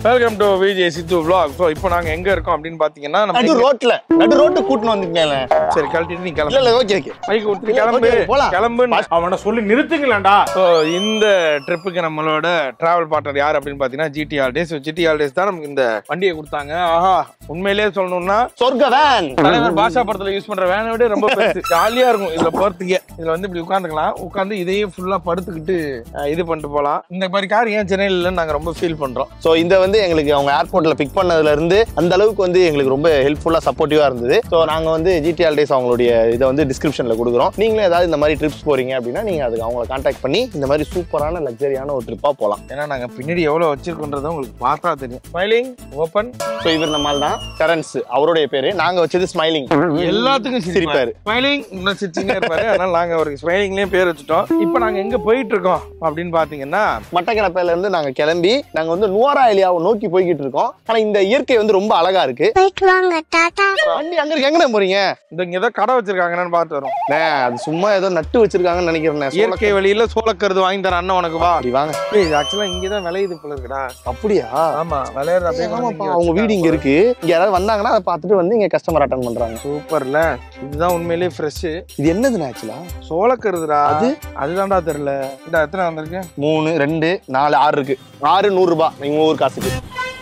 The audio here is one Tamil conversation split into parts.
Welcome to Vijay Siddhu vlog so இப்போ நாங்க எங்க இருக்கோம் அப்படின்னு பாத்தீங்கன்னா நம்ம நடு எங்க- ரோட்ல நடு ரோட்டு கூட்டின்னு வந்துருக்கீங்களே சரி கழட்டிட்டு நீ இல்ல கிளம்பு இல்ல ஓகே ஓகே பைக் கொடுத்துட்டு இல்ல, கிளம்பு okay, போலாம். கிளம்பு அவனை சொல்லி நிறுத்துங்களேன்டா ஸோ இந்த ட்ரிப்புக்கு நம்மளோட டிராவல் பார்ட்னர் யார் அப்படின்னு பார்த்தீங்கன்னா ஜிடி ஹாலிடேஸ் ஜிடி ஹாலிடேஸ் தான் நமக்கு இந்த வண்டியை கொடுத்தாங்க ஆஹா உண்மையிலேயே சொல்லணும்னா சொர்க்க வேன் தலைவர் பாஷா படத்துல யூஸ் பண்ற வேனை விட ரொம்ப பெருசு ஜாலியா இருக்கும் இதுல போறதுக்கே இதுல வந்து இப்படி உட்காந்துக்கலாம் உட்காந்து இதையே ஃபுல்லா படுத்துக்கிட்டு அஹ், இது பண்ணிட்டு போலாம் இந்த மாதிரி கார் ஏன் சென்னையில இல்லைன்னு நாங்க ரொம்ப ஃபீல் பண்றோம் சோ இந்த வந்து எங்களுக்கு அவங்க ஏர்போர்ட்ல பிக் பண்ணதுல இருந்து அந்த அளவுக்கு வந்து எங்களுக்கு ரொம்ப ஹெல்ப்ஃபுல்லா சப்போர்ட்டிவா இருந்தது சோ நாங்க வந்து ஜிடிஆர் டேஸ் அவங்களுடைய இதை வந்து டிஸ்கிரிப்ஷன்ல கொடுக்குறோம் நீங்களும் ஏதாவது இந்த மாதிரி ட்ரிப்ஸ் போறீங்க அப்படின்னா நீங்க அதுக்கு அவங்கள கான்டாக்ட் பண்ணி இந்த மாதிரி சூப்பரான லக்ஸரியான ஒரு ட்ரிப்பா போலாம் ஏன்னா நாங்க பின்னாடி எவ்வளவு வச்சிருக்கோன்றதை உங்களுக்கு பார்த்தா தெரியும் ஸ்மைலிங் ஓப்பன் சோ இவர் நம்மால் தான் டெரன்ஸ் அவருடைய பேரு நாங்க வச்சது ஸ்மைலிங் எல்லாத்துக்கும் சிரிப்பாரு. சிரிப்பாரு ஸ்மைலிங் இன்னும் சிரிச்சுனே இருப்பாரு அதனால நாங்க ஒரு ஸ்மைலிங்லயே பேர் வச்சுட்டோம் இப்போ நாங்க எங்க போயிட்டு இருக்கோம் அப்படின்னு பாத்தீங்கன்னா மட்டக்கிழப்பையில இருந்து நாங்க கிளம்பி நாங்க வந்து நுவரா ஏலியாவை நோக்கி போய்கிட்டு இருக்கோம் ஆனா இந்த இயற்கை வந்து ரொம்ப அழகா இருக்கு போயிட்டு வாங்க டாடா வண்டி அங்க இருக்கு எங்கண்ணே போறீங்க இந்த இங்க ஏதோ கடை வச்சிருக்காங்கன்னு பார்த்து வரோம் அண்ணே, அது சும்மா ஏதோ நட்டு வச்சிருக்காங்கன்னு நினைக்கிறேன் இயற்கை வழியில சோளக்கருது வாங்கி தர அண்ணன் உனக்கு வா அப்படி வாங்க ஏய், இது ஆக்சுவலா இங்கதான் விளையுது போல இருக்குடா அப்படியா ஆமா விளையாடுற அப்படியே ஆமாப்பா அவங்க வீடு இங்க இருக்கு இங்க யாராவது வந்தாங்கன்னா அதை பார்த்துட்டு வந்து இங்க கஸ்டமர் அட்டன் பண்றாங்க சூப்பர்ல இதுதான் உண்மையிலேயே ஃப்ரெஷ் இது என்னதுண்ணே ஆக்சுவலா சோளக்கருதுடா அது? அதுதான்டா தெரியல இந்த எத்தனை வந்திருக்கு மூணு ரெண்டு நாலு ஆறு இருக்கு ஆறு நூறு ரூபாய் நீங்க ஊர் காசுக்கு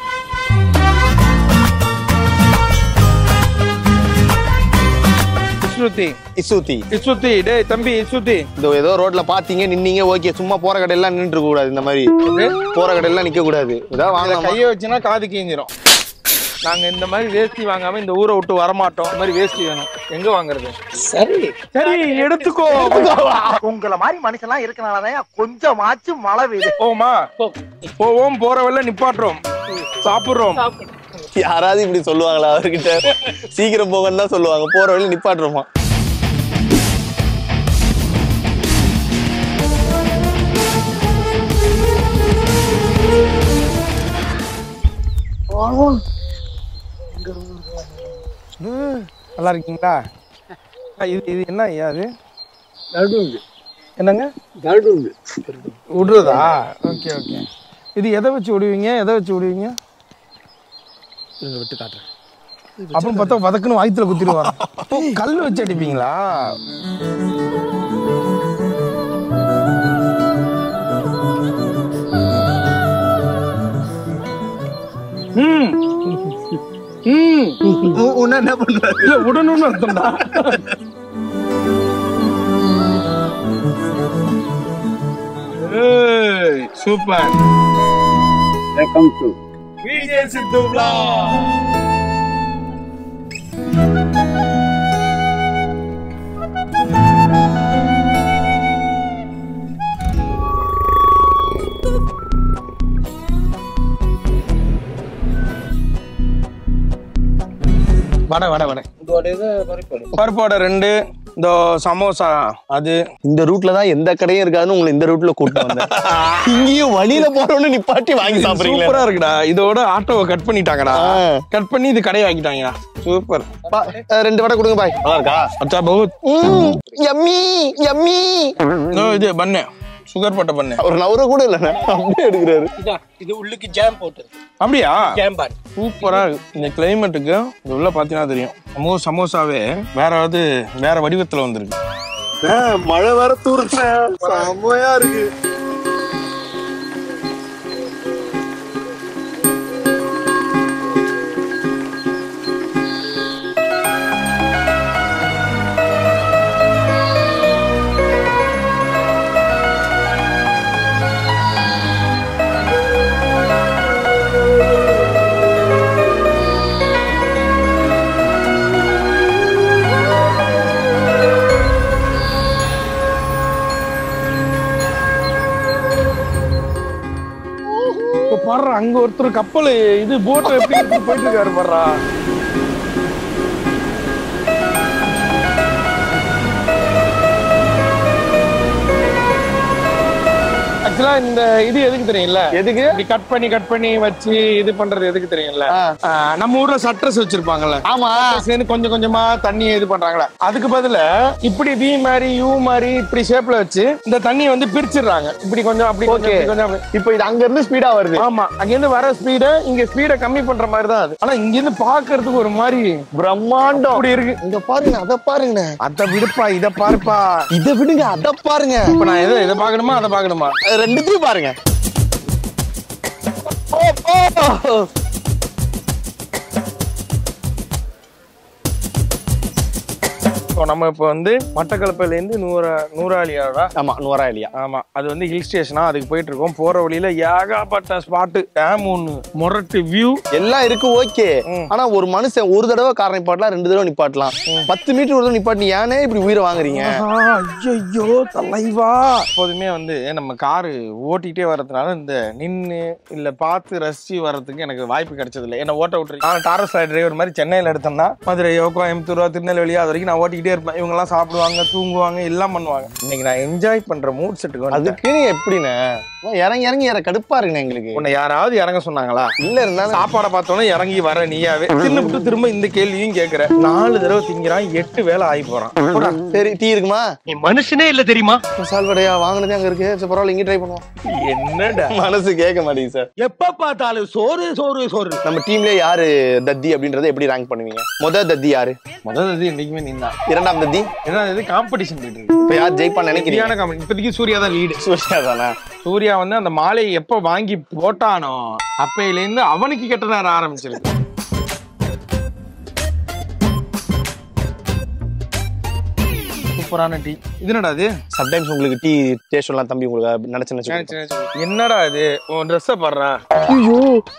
இஸ்ருதி இசூத்தி இஸ்ருதி டேய் தம்பி இஸ்ருதி இந்த ஏதோ ரோட்ல பாத்தீங்க நின்னீங்க ஓகே சும்மா போற கடையெல்லாம் நின்று இருக்க கூடாது இந்த மாதிரி போற கடையெல்லாம் நிக்க கூடாது ஏதாவது இதுல வாங்கலாம் கைய வச்சுனா காது கீஞ்சிரும் நாங்க இந்த மாதிரி வேஷ்டி வாங்காம இந்த ஊரை விட்டு வரமாட்டோம் இந்த மாதிரி வேஷ்டி வேணும் எங்க வாங்குறது சரி சரி எடுத்துக்கோ உங்கள மாதிரி மனுஷன்லாம் இருக்கனாலதான் கொஞ்சமாச்சும் மழை பெய்யுது போமா போவோம் போற வழில நிப்பாட்டுறோம் சாப்பிடுறோம் யாராவது இப்படி சொல்லுவாங்களா அவர்கிட்ட சீக்கிரம் போங்கன்னு தான் சொல்லுவாங்க போற வழியில நிப்பாட்டுறோமா நல்லா இருக்கீங்களா ஆ, இது இது என்ன ஐயா அது என்னங்க விடுறதா ஓகே ஓகே இது எதை வச்சு விடுவீங்க எதை வச்சு விடுவீங்க இருங்க, விட்டு காட்டுறேன் அப்புறம் பார்த்தா வதக்குன்னு வயிற்றுல குத்திடுவாங்க ஓ, கல் வச்சு அடிப்பீங்களா ம் ம் உன்ன என்ன பண்றாரு இல்ல விடணும்னு அர்த்தம்டா ஏய் super welcome to Vijay Siddhu vlog. Vada vada vada பருப்போட ரெண்டு இந்த சமோசா அது இந்த ரூட்ல தான் எந்த கடையும் இருக்காதுன்னு உங்களை இந்த ரூட்ல கூட்டு வந்தேன் இங்கேயும் வழியில போறோம்னு நிப்பாட்டி வாங்கி சாப்பிடுறீங்களா சூப்பரா இருக்குடா இதோட ஆட்டோவை கட் பண்ணிட்டாங்கடா ஆ. கட் பண்ணி இது கடையை ஆக்கிட்டாங்கடா சூப்பர் பா, அஹ் ரெண்டு வடை கொடுங்க பாய் நல்லா இருக்கா அச்சா பகுத் எம்மி எம்மி இதோ இது பண்ணு சுகர் போட்ட பண்ணு ஒரு நவர கூட இல்லைண்ணே அப்படியே எடுக்கிறாரு இது உள்ளுக்கு ஜாம் போட்டு அப்படியா ஜாம் பான் சூப்பரா இருக்கு இந்த கிளைமேட்டுக்கு இது உள்ள பாத்தீங்கன்னா தெரியும் சமோ சமோசாவே வேற ஏதாவது வேற வடிவத்துல வந்திருக்கு மழை வர தூருறேன் செம்மையா இருக்கு இப்ப பாடுறா அங்க ஒருத்தர் கப்பல் இது போட் எப்படி எடுத்துட்டு போயிட்டு இருக்காரு பாடுறா ஆக்சுவலா இந்த இது எதுக்கு தெரியும்ல எதுக்கு இப்படி கட் பண்ணி கட் பண்ணி வச்சு இது பண்றது எதுக்கு தெரியும்ல ஆ. ஆ, நம்ம ஊர்ல சட்ரஸ் வச்சிருப்பாங்கல்ல ஆமா சேர்ந்து கொஞ்சம் கொஞ்சமா தண்ணி இது பண்றாங்களா அதுக்கு பதிலா இப்படி வி மாதிரி யூ மாதிரி இப்படி ஷேப்ல வச்சு இந்த தண்ணியை வந்து பிரிச்சிடுறாங்க இப்படி கொஞ்சம் அப்படி கொஞ்சம், Okay. இப்படி கொஞ்சம் அப்படி. இப்போ இது அங்க இருந்து ஸ்பீடா வருது ஆமா அங்க இருந்து வர ஸ்பீட இங்க ஸ்பீட கம்மி பண்ற மாதிரி தான் அது ஆனா இங்க இருந்து பாக்குறதுக்கு ஒரு மாதிரி பிரம்மாண்டம் அப்படி இருக்கு இங்க பாருங்க அத பாருங்க அத விடுப்பா இத பாருப்பா இத விடுங்க அத பாருங்க இப்ப நான் எதை இதை பாக்கணுமா அதை பாக்கணுமா அது ரெண்டுத்தையும் பாருங்க ஓ, ஓ. இப்போ நம்ம இப்போ வந்து மட்டக்களப்பில இருந்து நூறா நூறாளியாடா ஆமா நூறா இல்லையா ஆமா அது வந்து ஹில் ஸ்டேஷனா அதுக்கு போயிட்டு இருக்கோம் போற வழியில ஏகப்பட்ட ஸ்பாட்டு டேம் ஒண்ணு முரட்டு வியூ எல்லாம் இருக்கு ஓகே ம். ஆனா ஒரு மனுஷன் ஒரு தடவை கார் நிப்பாட்டலாம் ரெண்டு தடவை நிப்பாட்டலாம் பத்து மீட்டர் ஒரு தடவை நிப்பாட்டி ஏனே இப்படி உயிரை வாங்குறீங்க ஐயோ தலைவா எப்போதுமே வந்து நம்ம காரு ஓட்டிகிட்டே வர்றதுனால இந்த நின்னு இல்ல பார்த்து ரசிச்சு வர்றதுக்கு எனக்கு வாய்ப்பு கிடைச்சது இல்லை என்ன ஓட்ட விட்டுருக்கு நான் டாரஸ் டிரைவர் மாதிரி சென்னையில எடுத்தோம்னா மதுரையோ கோயம்புத்தூரோ திருநெல்வேலியோ அது வரைக்கும் நான் ஓட்டிக்கிட்டே இருப்பேன் இவங்க எல்லாம் சாப்பிடுவாங்க தூங்குவாங்க எல்லாம் பண்ணுவாங்க இன்னைக்கு நான் என்ஜாய் பண்ற மூட் செட்டுக்கு வந்து அதுக்கு நீ எப்படிண்ணே அதான் இறங்கி இறங்கி இற கடுப்பா இருக்குண்ணே எங்களுக்கு உன்னை யாராவது இறங்க சொன்னாங்களா இல்ல இருந்தாலும் சாப்பாடை பார்த்தோன்னே இறங்கி வர நீயாவே தின்னுபிட்டு திரும்ப இந்த கேள்வியும் கேக்குற நாலு தடவை திங்கிறான் எட்டு வேலை ஆகி போறான் போடா. சரி டீ இருக்குமா நீ மனுஷனே இல்ல தெரியுமா சால்வடையா வாங்கினதே அங்க இருக்கு சரி பரவாயில்ல இங்கே ட்ரை பண்ணுவோம் என்னடா மனசு கேட்க மாட்டேங்குது சார் எப்ப பார்த்தாலும் சோறு சோறு சோறு நம்ம டீம்ல யாரு தத்தி அப்படின்றத எப்படி ரேங்க் பண்ணுவீங்க முத தத்தி யாரு முதல் இது என்னைக்குமே நின்னா இரண்டாம் தத்தி ஏன்னா இது காம்படிஷன் போயிட்டு இருக்கு இப்ப யார் ஜெயிப்பான்னு நினைக்கிறீங்க சரியான காமெடி இப்போதைக்கு சூர்யா தான் லீடு சூர்யா தானே சூர்யா வந்து அந்த மாலையை எப்போ வாங்கி போட்டானோ அப்பையில இருந்து அவனுக்கு கெட்ட நேரம் ஆரம்பிச்சிருக்கு சூப்பரான டீ இது என்னடா இது சம்டைம்ஸ் உங்களுக்கு டீ டேஸ்ட் எல்லாம் தம்பி உங்களுக்கு நினைச்சு நினைச்சு என்னடா இது உன் ட்ரெஸ்ஸை பாடுறா ஐயோ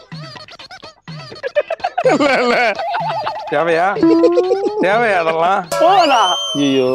தேவையா தேவையா அதெல்லாம் போடா ஐயோ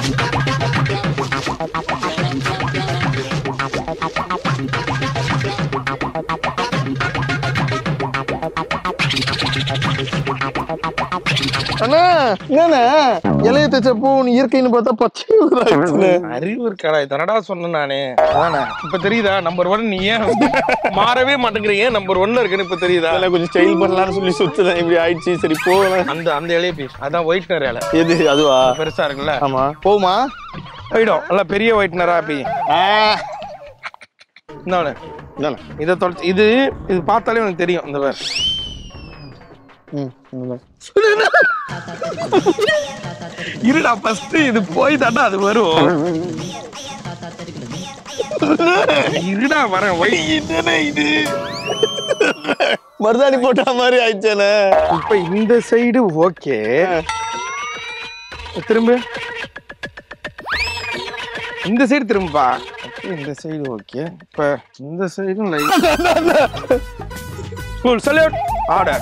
அண்ணா என்னண்ணே இலைய தைச்ச பூ நீ இயற்கைன்னு பார்த்தா பச்சை ஆயிடுச்சுண்ணே. அறிவு இருக்காடா இதனடா சொன்னேன் நானே அதானே இப்ப தெரியுதா நம்பர் ஒன் நீ ஏன் வந்து மாறவே மாட்டேங்கிற ஏன் நம்பர் ஒன்ல இருக்குன்னு இப்ப தெரியுதா அதெல்லாம் கொஞ்சம் ஸ்டைல் பண்ணலாம்னு சொல்லி சுத்துனேன் இப்படி ஆயிடுச்சு சரி போகலாம் அந்த அந்த இலைய பீஸ் அதான் ஒயிட்னர் இலை எது அதுவா பெருசா இருக்குல்ல ஆமா போமா போயிடும் நல்லா பெரிய ஒயிட்னரா அப்படி இன்னொன்னு என்னண்ணா இதை தொலைச்சு இது இது பார்த்தாலே உனக்கு தெரியும் இந்த பேர் ம் ம். இருடா ஃபர்ஸ்ட் இது போய் தாண்டா அது வரும் இருடா வரேன் வை என்னடா இது மருதாணி போட்ட மாதிரி ஆயிடுச்சேண்ணே இப்ப இந்த சைடு ஓகே திரும்ப இந்த சைடு திரும்பப்பா Okay, இந்த சைடு ஓகே இப்ப இந்த சைடும் லைட் ஸ்கூல் சல்யூட் ஆர்டர்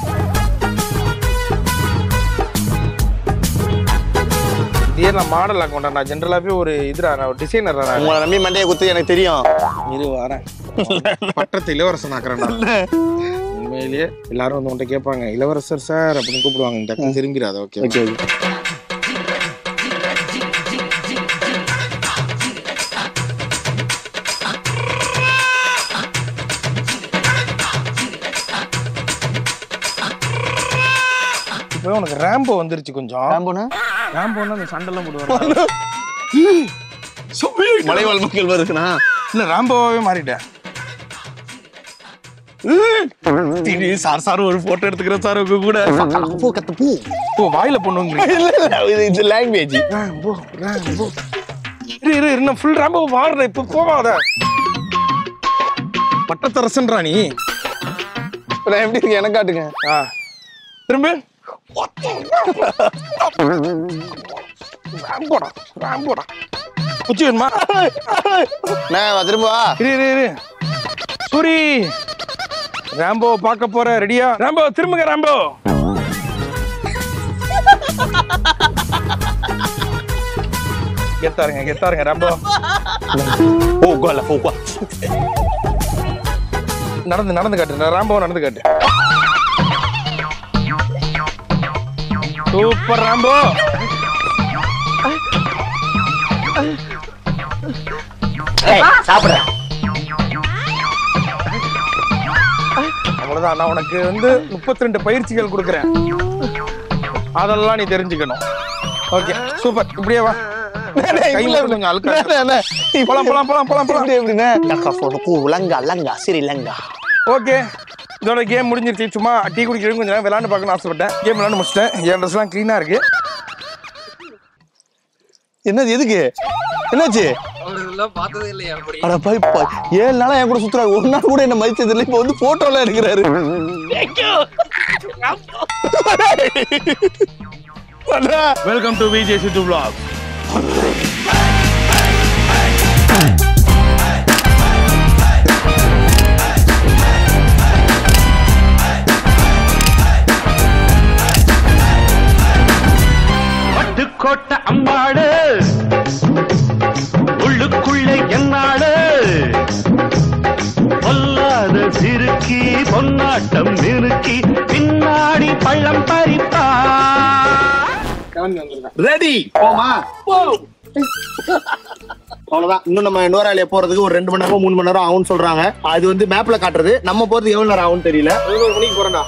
இதே நான் மாடல் அக்கௌண்டா நான் ஜென்ரலாவே ஒரு இதுடா நான் ஒரு டிசைனர் நான் உங்களை நம்பி மண்டையை குத்து எனக்கு தெரியும் இரு வரேன் பட்டத்து இளவரசன் ஆக்குறேன் உண்மையிலேயே எல்லாரும் வந்து உன்கிட்ட கேட்பாங்க இளவரசர் சார் அப்படின்னு கூப்பிடுவாங்க டக்குன்னு திரும்பிடாத ஓகே ஓகே இப்போ உனக்கு ரேம்போ வந்துருச்சு கொஞ்சம் ராம்போனா ரேம்போன்னா அந்த சண்டெல்லாம் போடுவாங்க மலைவாழ் மக்கள் வருதுண்ணா இல்ல ரேம்போவே மாறிட்டேன் திடீர் சார் சார் ஒரு போட்டோ எடுத்துக்கிறேன் சார் உங்க கூட பூ கத்து பூ ஓ வாயில பொண்ணுங்க இல்ல இல்ல இது இது லாங்குவேஜ் ரேம்போ ரேம்போ இரு இரு இன்னும் ஃபுல் ரேம்போ வாடுற இப்ப போவாத பட்டத்தரசன்றா நீ நான் எப்படி இருக்கு எனக்கு காட்டுங்க ஆ திரும்ப ரேம்போடா ரேம்போடா குச்சி வேணுமா நான் திரும்ப வா இரு இரு இரு சூரி ராம்போ பார்க்க போற ரெடியா ராம்போ திரும்புங்க ராம்போ கெத்தாருங்க கெத்தாருங்க ராம்போ போ கோல போ கோ நடந்து நடந்து காட்டு ராம்போ நடந்து காட்டு சூப்பர் ராம்போ சாப்பிடுறேன் அதான் நான் உனக்கு வந்து முப்பத்தி ரெண்டு பயிற்சிகள் கொடுக்குறேன் அதெல்லாம் நீ தெரிஞ்சுக்கணும் ஓகே சூப்பர் இப்படியே வா கை மட்டும் கொஞ்சம் அழுக்கா இருக்கு. போலாம் போலாம் போலாம் போலாம் போலாம் லங்கா லங்கா சரி லங்கா ஓகே இதோட கேம் முடிஞ்சிருச்சு சும்மா டீ குடிக்கிறது கொஞ்சம் நேரம் விளாண்டு பார்க்கணும்னு ஆசைப்பட்டேன் கேம் விளாண்டு முடிச்சிட்டேன் என் ட்ரெஸ்லாம் க்ளீனாக இருக்கு என்னது எதுக்கு என்னாச்சு அவரெல்லாம் பார்த்ததே இல்லையா அப்படி அட பாய் பாய் ஏழு நாளா என் கூட சுத்துறாரு ஒரு நாள் கூட என்ன மதிச்சது இல்லை இப்போ வந்து போட்டோல எடுக்கிறாரு welcome to Vijay Siddhu vlog Pattukkottai அம்மாடு உள்ளுக்குள்ள என்னாடு பொல்லாத சிறுக்கி பொன்னாட்டம் நிறுக்கி பின்னாடி பள்ளம் பறிப்பா ரெடி போமா அவ்வளவுதான் இன்னும் நம்ம நோராலியா போறதுக்கு ஒரு ரெண்டு மணி நேரம் மூணு மணி நேரம் ஆகும்னு சொல்றாங்க அது வந்து மேப்ல காட்டுறது நம்ம போறதுக்கு எவ்வளவு நேரம் ஆகும்னு தெரியல பதினோரு மணிக்கு போறேன்டா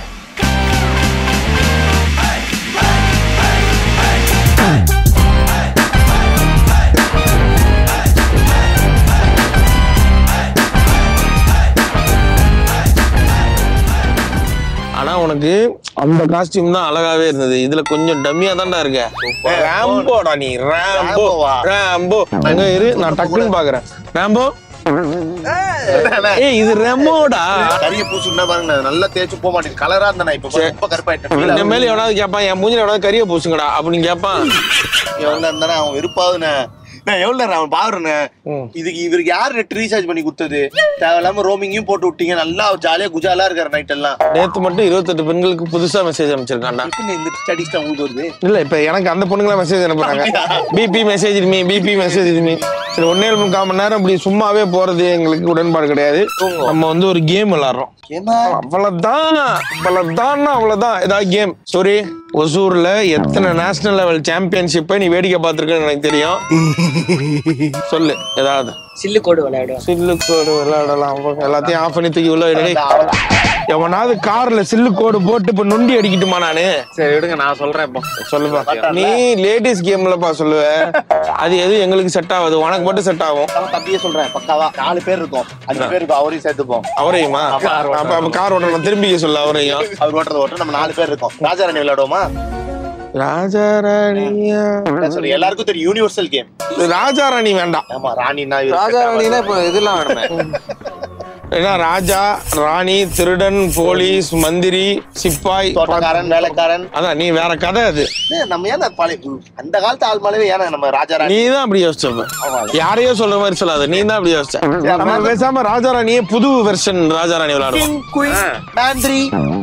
ஆனா உனக்கு அந்த காஸ்டியூம் தான் அழகாவே இருந்தது இதுல கொஞ்சம் டம்மியா தான்டா இருக்க ராம்போடா நீ ராம்போ ராம்போவா? ராம்போ அங்க இரு நான் டக்குன்னு பாக்குறேன் ராம்போ ஏய் இது ரெமோடா கரிய பூசுன்னா பாருங்க நல்லா தேய்ச்சு போக மாட்டேங்குது கலரா இருந்தா இப்ப பாரு, ரொம்ப கருப்பாயிட்டேன் என் மேல எவனாவது கேட்பான் என் மூஞ்சில எவனாவது கரிய பூசுங்கடா அப்படின்னு கேட்பான் எவ்வளவு இருந்தானே அவன் வெறுப்பாதுண்ணே நான் எவ்வளவு நேரம் அவன் பாருண்ணே ம். இதுக்கு இவருக்கு யார் நெட் ரீசார்ஜ் பண்ணி கொடுத்தது தேவையில்லாம ரோமிங்கையும் போட்டு விட்டீங்க நல்லா ஜாலியா குஜாலா இருக்காரு நைட் எல்லாம் நேத்து மட்டும் இருபத்தெட்டு பெண்களுக்கு புதுசா மெசேஜ் அனுப்பிச்சிருக்கான்டா இப்ப இந்த ஸ்டடிஸ் தான் உங்களுக்கு வருது இல்ல இப்ப எனக்கு அந்த பொண்ணுங்களா மெசேஜ் அனுப்புறாங்க baby message me baby message me சரி ஒன்னே முக்கால் மணி நேரம் இப்படி சும்மாவே போறது எங்களுக்கு உடன்பாடு கிடையாது நம்ம வந்து ஒரு கேம் விளாடுறோம் ஏமா அவ்வளவுதான் அவ்வளவுதான் அவ்வளவுதான் ஏதாவது கேம் சாரி ஒசூர்ல எத்தனை நேஷனல் லெவல் சாம்பியன்ஷிப்பை நீ வேடிக்கை பார்த்திருக்கன்னு எனக்கு தெரியும் சொல்லு ஏதாவது சில்லு கோடு விளையாடுவோம் சில்லு கோடு விளையாடலாம் எல்லாத்தையும் ஆஃப் பண்ணி தூக்கி உள்ள விடு. எவனாவது கார்ல சில்லு கோடு போட்டு இப்ப நொண்டி அடிக்கட்டுமா நானு சரி விடுங்க நான் சொல்றேன் இப்போ சொல்லுப்பா நீ லேடிஸ் கேம்லப்பா சொல்லுவ அது எது எங்களுக்கு செட் ஆகாது உனக்கு மட்டும் செட் ஆகும் நம்ம தம்பியே சொல்றேன் பக்காவா நாலு பேர் இருக்கும் அஞ்சு பேர் இருக்கும் அவரையும் சேர்த்துப்போம் அவரையுமா அப்ப அப்ப கார் ஓட்டணும் திரும்பிக்க சொல்ல அவரையும் அவர் ஓட்டுறது ஓட்ட நம்ம நாலு பேர் இருக்கோம் ராஜாராணி விளையாடுவோமா ராஜாராணியா சரி எல்லாருக்கும் தெரியும் யூனிவர்சல் கேம் ராஜாராணி வேண்டாம் ஆமா ராணினா ராஜா ராணினா இப்போ இதெல்லாம் வேணுமே ஏன்னா ராஜா ராணி திருடன் போலீஸ் மந்திரி சிப்பாய் தோட்டக்காரன் வேலைக்காரன் அதான் நீ வேற கதை அது ஏய், நம்ம ஏன் அந்த பழைய அந்த காலத்து ஆள் மேலே ஏன் நம்ம ராஜாராணி நீ தான் அப்படி யோசிச்சப்ப யாரையோ சொல்ற மாதிரி சொல்லாத நீ தான் அப்படி யோசிச்ச நம்ம பேசாம ராஜாராணியே புது வெர்ஷன் ராஜாராணி விளையாடுவோம் மேந்திரி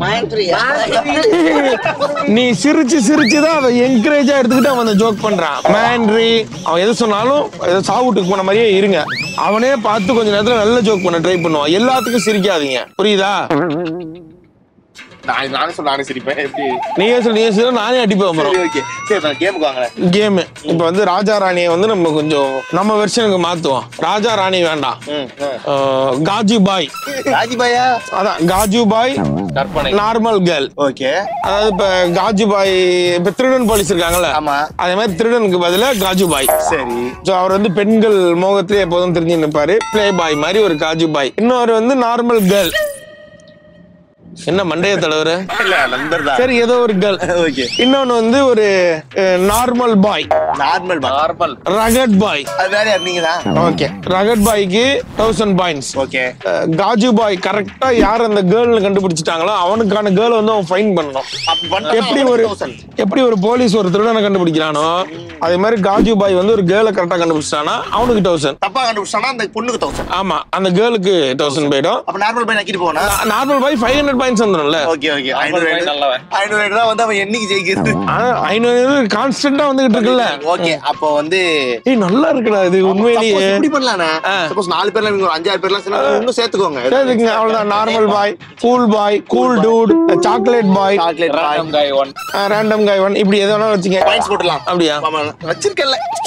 நீ சிரிச்சு சிரிச்சு தான் அதை என்கரேஜா எடுத்துக்கிட்டு அவன் ஜோக் பண்றான் மேண்ட்ரி அவன் எது சொன்னாலும் ஏதோ சாவுட்டுக்கு போன மாதிரியே இருங்க அவனே பார்த்து கொஞ்ச நேரத்துல நல்ல ஜோக் பண்ண ட்ரை பண்ணுவான் எல்லாத்துக்கும் சிரிக்காதீங்க புரியுதா நான் நானே சொல்ல நானே சிரிப்பேன் எப்படி நீயே சொல்லி நீயே சொல்லி நானே அடிப்பேன் அப்புறம் சரி ஓகே சரி நான் கேமுக்கு வாங்குறேன் கேம் இப்ப வந்து ராஜா ராணியை வந்து நம்ம கொஞ்சம் நம்ம வெர்ஷனுக்கு மாத்துவோம் ராஜா ராணி வேண்டாம் ம், ம். அஹ், காஜு பாய் ராஜிபாயா அதான் Kaju boy normal girl okay அதாவது இப்ப காஜு பாய் இப்ப திருடன் போலீஸ் இருக்காங்கல்ல ஆமா அதே மாதிரி திருடனுக்கு பதிலா காஜு பாய் சரி ஸோ அவர் வந்து பெண்கள் மோகத்திலே எப்போதும் தெரிஞ்சு நிற்பாரு ப்ளே பாய் மாதிரி ஒரு காஜு பாய் இன்னொரு வந்து நார்மல் கேர்ள் என்ன மண்டைய தலைவர் இல்ல நண்பர் தான் சரி ஏதோ ஒரு கேர்ள் ஓகே இன்னொன்னு வந்து ஒரு normal boy normal normal rugged boy அது வேற யார் நீங்க தான் ஓகே ரகட் பாய்க்கு thousand points okay Kaju boy கரெக்டா யார் அந்த கேர்ள்னு கண்டுபிடிச்சிட்டாங்களோ அவனுக்கான கேர்ள் வந்து அவன் ஃபைன் பண்ணணும் எப்படி ஒரு எப்படி ஒரு போலீஸ் ஒரு திருடனை கண்டுபிடிக்கிறானோ அதே மாதிரி காஜு பாய் வந்து ஒரு கேர்ளை கரெக்டா கண்டுபிடிச்சிட்டானா அவனுக்கு தௌசண்ட் தப்பா கண்டுபிடிச்சானா அந்த பொண்ணுக்கு தௌசண்ட் ஆமா அந்த கேர்ளுக்கு தௌசண்ட் போயிடும் அப்ப நார்மல் பை நக்கிட்டு போனா normal boy five hundred points வந்துடும்ல ஓகே ஓகே ஐநூறு ஐநூறு தான் வந்து அவன் என்னைக்கு ஜெயிக்கிறது ஐநூறு கான்ஸ்டன்டா வந்துகிட்டு இருக்குல்ல ஓகே அப்போ வந்து ஏய் நல்லா இருக்குடா இது உண்மையிலேயே Suppose இப்படி பண்ணலாம்ண்ணா ஆ. சப்போஸ் நாலு பேர்ல நீங்க ஒரு அஞ்சாறு பேர்லாம் சேர்ந்து இன்னும் சேர்த்துக்கோங்க சரிங்க அவ்வளவுதான் normal boy cool boy cool dude chocolate boy chocolate random guy one random guy one இப்படி எது வேணாலும் வச்சுங்க பாயிண்ட்ஸ் போட்டுலாம் அப்படியா ஆமா வச்சிருக்கல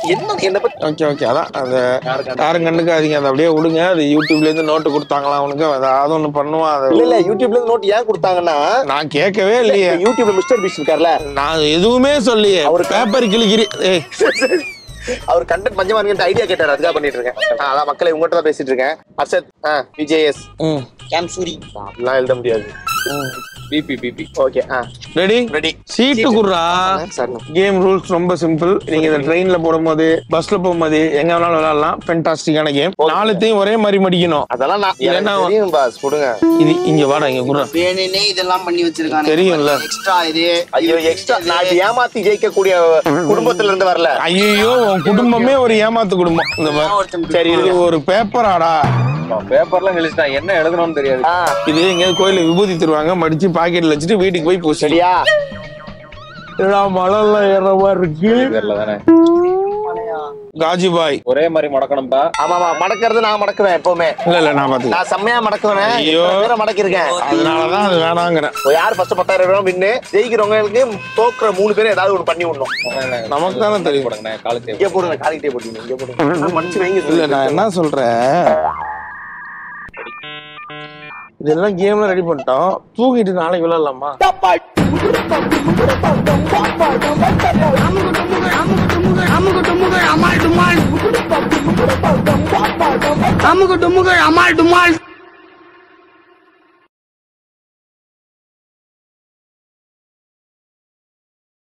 என்ன என்ன பத்தி ஓகே ஓகே அதான் அந்த யாரும் கண்டுக்காதீங்க அதை அப்படியே விடுங்க அது யூடியூப்ல இருந்து நோட்டு கொடுத்தாங்களா அவனுக்கு அதாவது ஒண்ணு பண்ணுவான் இல்ல அது இல்ல யூடியூப்ல இருந்து நோட் ஏன் கொடுத்தாங்கன்னா நான் கேட்கவே இல்லையே யூடியூப்ல மிஸ்டர் பீஸ் இருக்கார்ல நான் எதுவுமே சொல்லியே ஒரு பேப்பர் கிழிக்கிறி ஏய் அவர் கண்டென்ட் பஞ்சமா இருக்குன்னு ஐடியா கேட்டாரு அதுக்காக பண்ணிட்டு இருக்கேன் ஆ, அதான் மக்களை உங்ககிட்ட தான் பேசிட்டு இருக்கேன் அர்ஷத் விஜேஎஸ் ம் கேம் சூரி அப்படிலாம் எழுத முடியாது பிபி பிபி ஓகே ஆ ரெடி ரெடி சீட்டு குடுறா சார் கேம் ரூல்ஸ் ரொம்ப சிம்பிள் நீங்க இந்த ட்ரெயின்ல போடும்போது பஸ்ல போகும்போது எங்க வேணாலும் விளையாடலாம் ஃபென்டாஸ்டிக்கான கேம் நாலுத்தையும் ஒரே மாதிரி மடிக்கணும் அதெல்லாம் நான் இல்லைன்னா- எனக்கு தெரியும் பாஸ் கொடுங்க இது இங்க வாடா இங்க குடுறா வேணுனே இதெல்லாம் பண்ணி வச்சிருக்காங்க தெரியும்ல. எக்ஸ்ட்ரா இது ஐயோ எக்ஸ்ட்ரா நான் இது ஏமாத்தி ஜெயிக்கக்கூடிய குடும்பத்துல இருந்து வரல ஐயோ உன் குடும்பமே ஒரு ஏமாத்து குடும்பம் இந்த மாதிரி. சரி இது ஒரு பேப்பராடா பேப்பர்லாம் கழிச்சுட்டா என்ன எழுதணும்னு தெரியாது ஆ, இது எங்கேயாவது கோயில விபூதி தருவாங்க மடிச்சு பாக்கெட்ல வச்சுட்டு வீட்டுக்கு போய் பூசி சரியா மழை எல்லாம் ஏற மாதிரி இருக்கு தெரியல தானே காஜி பாய் ஒரே மாதிரி முடக்கணும்பா ஆமாமா மடக்கிறது நான் மடக்குவேன் எப்பவுமே இல்ல இல்ல நான் பாத்துக்கிறேன் நான் செம்மையா மடக்குவேன் ஐயோ. எத்தனை பேரை மடக்கிருக்கேன் அதனாலதான் அது வேணாங்கிறேன் யார் ஃபர்ஸ்ட் பத்தாயிரம் ரூபாய் வின்னு ஜெயிக்கிறவங்களுக்கு தோக்குற மூணு பேரும் ஏதாவது ஒண்ணு பண்ணி விடணும் நமக்கு தானே தெரியும் போடுங்கண்ணே காலத்தே இங்க போடுங்க காலிக்கிட்டே போட்டீங்க இங்க போடுங்க நான் மடிச்சு வைங்க இல்ல நான் என்ன சொல்றேன் இதெல்லாம் கேம்ல ரெடி பண்ணிட்டோம் தூக்கிட்டு நாளைக்கு விளையாடலாமா அமுகு டுமுகு அமால் டுமால்